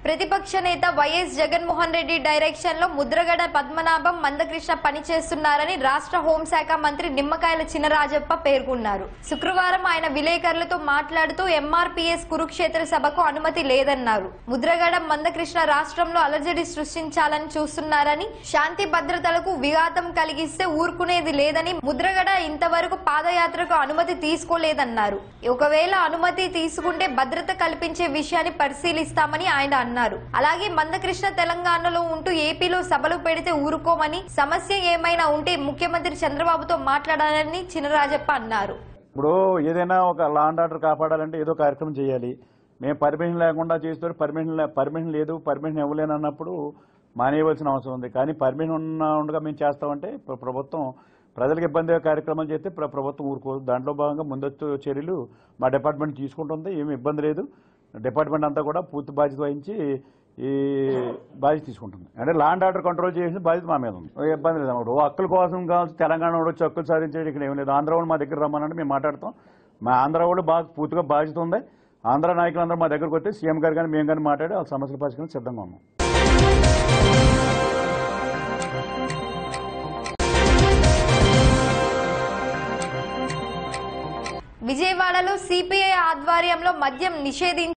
ప్రతిపక్ష నేత YS Jaganmohan Reddy direction లో ముద్రగడ పద్మనాభం మందకృష్ణ పనిచేస్తున్నారని రాష్ట్ర హోంశాఖ మంత్రి నిమ్మకాయల చినరాజప్ప పేర్కొన్నారు శుక్రవారం ఆయన విలేకరులతో మాట్లాడుతూ ఎంఆర్పీఎస్ కురుక్షేత్ర సభకు అనుమతి లేదన్నారు ముద్రగడ మందకృష్ణ రాష్ట్రంలో అలజడి సృష్టించాలని చూస్తున్నారని శాంతి భద్రతలకు విఘాతం కలిగిస్తే ఊరుకునేది లేదని ముద్రగడ ఇంతవరకు పాదయాత్రకు అనుమతి తీసుకోలేదన్నారు ఒకవేళ అనుమతి తీసుకుంటే భద్రత కల్పించే విషయాన్ని పరిశీలిస్తామని ఆయన అన్నారు అలాగే మందకృష్ణ తెలంగాణలో ఉంటూ ఏపీలో సభలు పెడితే ఊరుకోమని సమస్య ఏమైనా ఉంటే ముఖ్యమంత్రి చంద్రబాబుతో మాట్లాడాలని చినరాజప్ప అన్నారు ఇప్పుడు ఏదైనా ఒక లా అండ్ ఆర్డర్ కాపాడాలంటే ఏదో కార్యక్రమం చేయాలి మేము పర్మిషన్ లేకుండా చేస్తే పర్మిషన్ లే- పర్మిషన్ లేదు పర్మిషన్ ఇవ్వలేను అన్నప్పుడు మానేయవలసిన అవసరం ఉంది కానీ పర్మిషన్ ఉన్న ఉండగా మేము చేస్తామంటే ప్ర- ప్రభుత్వం ప్రజలకు ఇబ్బంది అయ్యే కార్యక్రమాలు చేస్తే ప్ర- ప్రభుత్వం ఊరుకోదు దాంట్లో భాగంగా ముందస్తు చర్యలు మా డిపార్ట్మెంట్ తీసుకుంటుంది ఏమి ఇబ్బంది లేదు డిపార్ట్మెంట్ అంతా కూడా పూర్తి బాధ్యత వహించి ఈ బాధ్యత తీసుకుంటుంది అంటే లా అండ్ ఆర్డర్ కంట్రోల్ చేసిన బాధ్యత మా మీద ఉంది ఏ ఇబ్బంది లేదు అన్నమాట. ఓ హక్కుల కోసం కావచ్చు తెలంగాణ వాడు వచ్చి హక్కులు సాధించేది ఇక్కడ ఏం లేదు ఆంధ్ర వాళ్ళు మా దగ్గర రమ్మనంటే మేము మాట్లాడతాం మా ఆంధ్ర వాళ్ళు బాగా పూర్తిగా బాధ్యత ఉంది ఆంధ్ర నాయకులందరూ మా దగ్గరకు వస్తే సీఎం గారు కానీ మేము కానీ మాట్లాడి ఆ సమస్యల పరిష్కారం సిద్ధంగా ఉన్నాం విజయవాడలో సిపిఐ ఆధ్వర్యంలో మద్యం నిషేధించి